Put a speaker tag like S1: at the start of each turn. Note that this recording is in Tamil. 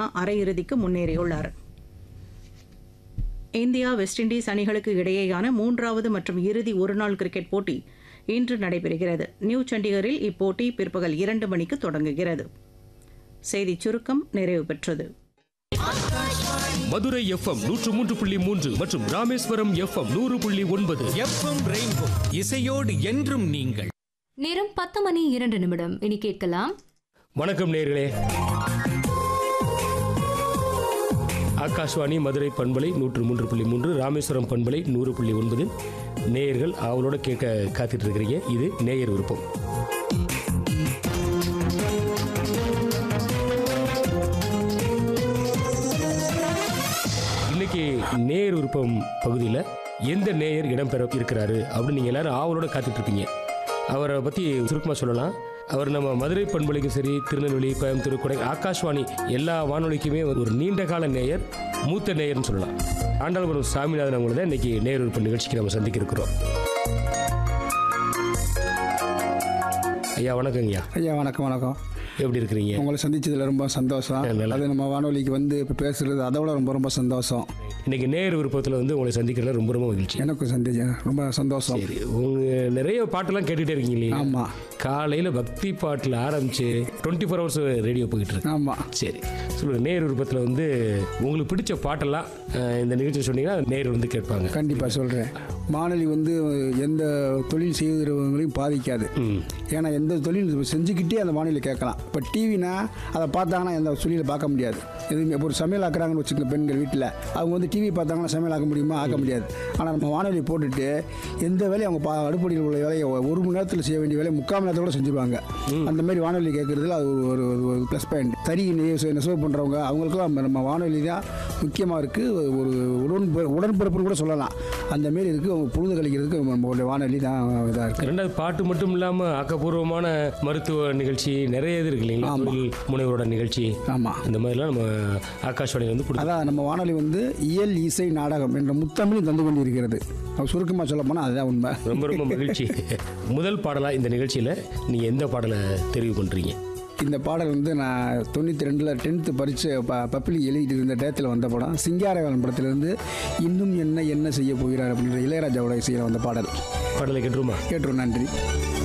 S1: அரையிறுதிக்கு முன்னேறியுள்ளார் இந்தியா வெஸ்ட் இண்டீஸ் அணிகளுக்கு இடையேயான மூன்றாவது மற்றும் இறுதி ஒருநாள் கிரிக்கெட் போட்டி இன்று நடைபெறுகிறது நியூ சண்டிகரில் இப்போட்டி பிற்பகல் இரண்டு மணிக்கு தொடங்குகிறது செய்திச் சுருக்கம் நிறைவு பெற்றது
S2: மதுரை எஃப்எம் நூற்று மூன்று புள்ளி மூன்று மற்றும் ராமேஸ்வரம் எஃப்எம் நூறு புள்ளி ஒன்பது
S3: எஃப்எம் ரெயின்போ இசையோடு என்றும் நீங்கள்
S4: நேரம் பத்து மணி இரண்டு நிமிடம் இனி கேட்கலாம்
S2: வணக்கம் நேர்களே ஆகாஷ்வாணி மதுரை பண்பலை நூற்று மூன்று புள்ளி மூன்று ராமேஸ்வரம் பண்பலை நூறு புள்ளி ஒன்பது நேயர்கள் அவளோட கேட்க காத்துட்டு இருக்கிறீங்க இது நேயர் விருப்பம் இன்னைக்கு நேயர் விருப்பம் பகுதியில் எந்த நேயர் இடம்பெற இருக்கிறாரு அப்படின்னு நீங்கள் எல்லாரும் ஆவலோட காத்துட்டு இருப்பீங்க அவரை பற்றி சுருக்கமாக சொல்லலாம் அவர் நம்ம மதுரை பண்பொழிக்கும் சரி திருநெல்வேலி கோயம்புத்தூர் கொடை ஆகாஷ்வாணி எல்லா வானொலிக்குமே ஒரு நீண்ட கால நேயர் மூத்த நேயர்னு சொல்லலாம் ஆண்டாள்புரம் சாமிநாதன் அவங்கள தான் இன்னைக்கு நேர் விருப்பம் நிகழ்ச்சிக்கு நம்ம சந்திக்க இருக்கிறோம் ஐயா வணக்கங்க ஐயா
S5: ஐயா வணக்கம் வணக்கம்
S2: எப்படி இருக்கிறீங்க
S5: உங்களை சந்திச்சதுல ரொம்ப சந்தோஷம்
S2: நல்லா.
S5: அது நம்ம வானொலிக்கு வந்து இப்போ பேசுறது அதை விட ரொம்ப ரொம்ப சந்தோஷம்
S2: இன்னைக்கு நேர் விருப்பத்தில் வந்து உங்களை சந்திக்கிறதுல ரொம்ப ரொம்ப மகிழ்ச்சி
S5: எனக்கும் சந்திச்சேன் ரொம்ப சந்தோஷம்
S2: சரி உங்க நிறைய பாட்டெல்லாம் கேட்டுட்டே இருக்கீங்க இல்லையா
S5: ஆமா
S2: காலையில் பக்தி பாட்டில் ஆரம்பிச்சு டுவெண்ட்டி ஃபோர் ஹவர்ஸ் ரேடியோ போயிட்டு இருக்கு
S5: ஆமா
S2: சரி சொல்லுங்க நேர் விருப்பத்தில் வந்து உங்களுக்கு பிடிச்ச பாட்டெல்லாம் அஹ், இந்த நிகழ்ச்சி சொன்னீங்கன்னா நேர் வந்து கேட்பாங்க
S5: கண்டிப்பா சொல்றேன் வானொலி வந்து எந்த தொழில் செய்கிறவங்களையும் பாதிக்காது
S2: ம்
S5: ஏன்னா எந்த தொழில் செஞ்சுக்கிட்டே அந்த வானொலி கேட்கலாம் இப்போ டிவினா அதை பார்த்தாங்கன்னா எந்த தொழிலை பார்க்க முடியாது எதுவுமே இப்போ ஒரு சமையல் ஆக்குறாங்கன்னு வச்சுக்கோங்க பெண்கள் வீட்டில் அவங்க வந்து டிவி பார்த்தாங்கன்னா சமையல் ஆக்க முடியுமா ஆக்க முடியாது ஆனால் நம்ம வானொலி போட்டுட்டு எந்த வேலையும் அவங்க பா அடுப்படியில் உள்ள வேலையை ஒரு மணி நேரத்தில் செய்ய வேண்டிய வேலையை முக்கால் மணி நேரத்தோட செஞ்சுருவாங்க அந்த மாதிரி வானொலி கேட்குறதுல அது ஒரு ஒரு ஒரு ப்ளஸ் பாயிண்ட் தறி நெசவு நெசவு பண்ணுறவங்க அவங்களுக்குலாம் நம்ம- நம்ம வானொலி தான் முக்கியமாக இருக்குது ஒரு உடன் உடன்பிறப்புன்னு கூட சொல்லலாம் அந்த மாரி இருக்குது அவங்க பொழுது கழிக்கிறதுக்கு நம்மளுடைய வானொலி தான் இதாக இருக்குது
S2: ரெண்டாவது பாட்டு மட்டும் இல்லாமல் ஆக்கப்பூர்வமான மருத்துவ நிகழ்ச்சி நிறைய இது இருக்கு இல்லைங்களா தொழில் முனைவரோட நிகழ்ச்சி
S5: ஆமாம்
S2: இந்த மாதிரிலாம் நம்ம ஆகாஷ்வாணி வந்து கொடுத்து
S5: அதான் நம்ம வானொலி வந்து இயல் இசை நாடகம் என்ற முத்தமிழும் தந்து கொண்டிருக்கிறது சுருக்கமாக சொல்ல போனால் அதுதான் உண்மை
S2: ரொம்ப ரொம்ப மகிழ்ச்சி முதல் பாடலாக இந்த நிகழ்ச்சியில் நீங்கள் எந்த பாடலை தெரிவு பண்ணுறீங்க
S5: இந்த பாடல் வந்து நான் தொண்ணூற்றி ரெண்டில் டென்த்து பரிச்சு ப பப்ளிக் எழுதிட்டு இருந்த டேத்தில் வந்த படம் சிங்காரவேலன் படத்திலிருந்து இன்னும் என்ன என்ன செய்ய போகிறார் அப்படின்ற இளையராஜாவோட இசையில் வந்த பாடல்
S2: பாடலை கேட்டுருமா
S5: கேட்டுரும் நன்றி